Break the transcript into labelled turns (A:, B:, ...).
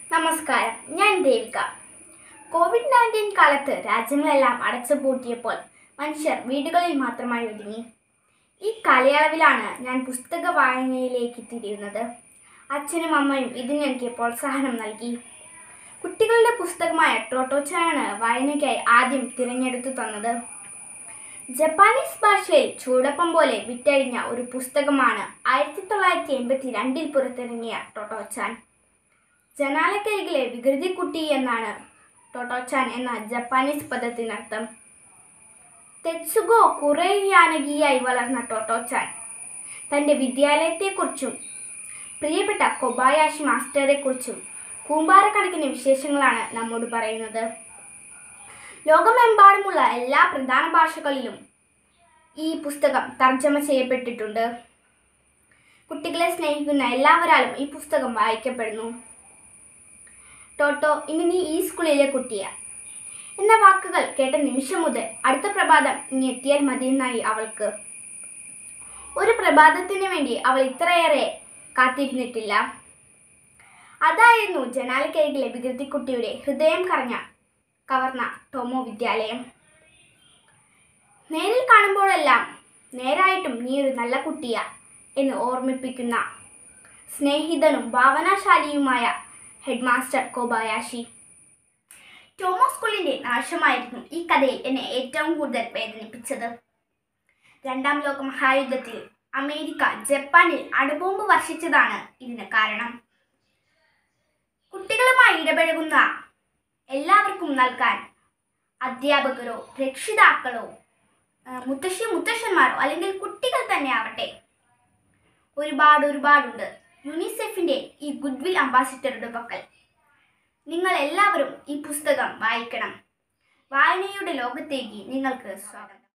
A: നമസ്കാരം ഞാൻ Devika Covid nineteen കാലത്ത് രാജ്യങ്ങളെല്ലാം അടച്ചുപൂട്ടിയപ്പോൾ മനുഷ്യർ വീടുകളിൽ മാത്രമായി ഒതുങ്ങി ഈ കാലയളവിലാണ് ഞാൻ പുസ്തക വായനയിലേക്ക് തിരിയുന്നത് അച്ഛനും അമ്മയും ഇതിനെനിക്ക് പ്രോത്സാഹനം നൽകി കുട്ടികളുടെ പുസ്തകമായ ടോട്ടോച്ചാണ് വായനയ്ക്കായി ആദ്യം തിരഞ്ഞെടുത്തു തന്നത് ജപ്പാനീസ് ഭാഷയിൽ ചൂടപ്പം പോലെ വിറ്റഴിഞ്ഞ ഒരു പുസ്തകമാണ് ആയിരത്തി തൊള്ളായിരത്തി എൺപത്തി രണ്ടിൽ പുറത്തിറങ്ങിയ ടോട്ടോച്ചാൻ ജനാലക്കരികിലെ വികൃതിക്കുട്ടി എന്നാണ് ടോട്ടോച്ചാൻ എന്ന ജപ്പാനീസ് പദത്തിനർത്ഥം തെത്സുഗോ കുറേയാനകിയായി വളർന്ന ടോട്ടോച്ചാൻ തൻ്റെ വിദ്യാലയത്തെക്കുറിച്ചും പ്രിയപ്പെട്ട കൊബായാഷി മാസ്റ്ററെക്കുറിച്ചും കൂമ്പാരക്കണക്കിന് വിശേഷങ്ങളാണ് നമ്മോട് പറയുന്നത് ലോകമെമ്പാടുമുള്ള എല്ലാ പ്രധാന ഭാഷകളിലും ഈ പുസ്തകം തർജ്ജമ ചെയ്യപ്പെട്ടിട്ടുണ്ട് കുട്ടികളെ സ്നേഹിക്കുന്ന എല്ലാവരാലും ഈ പുസ്തകം വായിക്കപ്പെടുന്നു ടോട്ടോ ഇനി നീ ഈ സ്കൂളിലെ കുട്ടിയാ എന്ന വാക്കുകൾ കേട്ട നിമിഷം മുതൽ അടുത്ത പ്രഭാതം ഇനി എത്തിയാൽ മതിയെന്നായി അവൾക്ക് ഒരു പ്രഭാതത്തിന് വേണ്ടി അവൾ ഇത്രയേറെ കാത്തിരുന്നിട്ടില്ല അതായിരുന്നു ജനാലക്കരികിലെ വികൃതിക്കുട്ടിയുടെ ഹൃദയം കറഞ്ഞ കവർന്ന ടോമോ വിദ്യാലയം നേരിൽ കാണുമ്പോഴെല്ലാം നേരായിട്ടും നീ ഒരു നല്ല കുട്ടിയാ എന്ന് ഓർമ്മിപ്പിക്കുന്ന സ്നേഹിതനും ഭാവനാശാലിയുമായ ഹെഡ് മാസ്റ്റർ കോബായാഷി ടോമോ സ്കൂളിൻ്റെ നാശമായിരുന്നു ഈ കഥയിൽ എന്നെ ഏറ്റവും കൂടുതൽ വേദനിപ്പിച്ചത് രണ്ടാം ലോക മഹായുദ്ധത്തിൽ അമേരിക്ക ജപ്പാനിൽ അണുബോംബ് വർഷിച്ചതാണ് ഇതിന് കാരണം കുട്ടികളുമായി ഇടപഴകുന്ന എല്ലാവർക്കും നൽകാൻ അധ്യാപകരോ രക്ഷിതാക്കളോ ആ, മുത്തശ്ശി മുത്തശ്ശന്മാരോ അല്ലെങ്കിൽ കുട്ടികൾ തന്നെ ആവട്ടെ ഒരുപാട് ഒരുപാടുണ്ട് യുനിസെഫിൻ്റെ ഈ ഗുഡ്വിൽ അംബാസിഡറുടെ പക്കൽ നിങ്ങൾ എല്ലാവരും ഈ പുസ്തകം വായിക്കണം വായനയുടെ ലോകത്തേക്ക് നിങ്ങൾക്ക് സ്വാഗതം